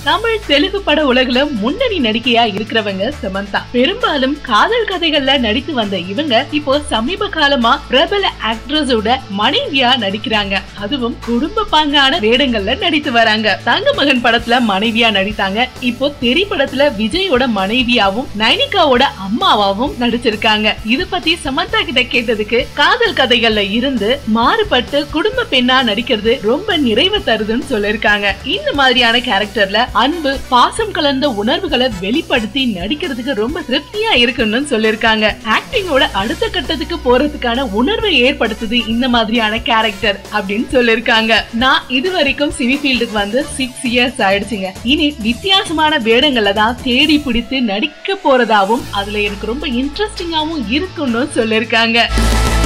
தமிழ் தெலுங்கு பட உலகுல முன்னணி நடிகையா இருக்கிறவங்க சமந்தா பெரும்பாலும் காதல் கதைகள்ல நடித்து வந்த இவங்க இப்போ சமீப காலமா பிரபல ஆக்ட்ரஸோட மனைவியா நடிக்கிறாங்க அதுவும் குடும்ப பாங்கான வேடங்கள்ல நடித்து வராங்க தங்க மகன் படத்துல மனைவியா நடித்தாங்க இப்போ தெரி படத்துல விஜயோட மனைவியாவும் நைனிகாவோட அம்மாவாவும் நடிச்சிருக்காங்க இது பத்தி சமந்தா கிட்ட கேட்டதுக்கு காதல் கதைகள்ல இருந்து மாறுபட்டு குடும்ப பெண்ணா நடிக்கிறது ரொம்ப நிறைவு தருதுன்னு சொல்லிருக்காங்க இந்த மாதிரியான கேரக்டர்ல அன்பு பாசம் கலந்த உணர்வுகளை வெளிப்படுத்தி நடிக்கிறதுக்கு ரொம்ப திருப்தியா இருக்குன்னு சொல்லிருக்காங்க ஆக்டிங்கோட அடுத்த கட்டத்துக்கு போறதுக்கான உணர்வை ஏற்படுத்துது இந்த மாதிரியான கேரக்டர் அப்படின்னு சொல்லிருக்காங்க நான் இது வரைக்கும் சினி ஃபீல்டுக்கு வந்து சிக்ஸ் இயர்ஸ் ஆயிடுச்சுங்க இனி வித்தியாசமான வேடங்கள்ல தான் தேடி பிடித்து நடிக்க போறதாவும் அதுல எனக்கு ரொம்ப இன்ட்ரெஸ்டிங்காவும் இருக்குன்னு சொல்லிருக்காங்க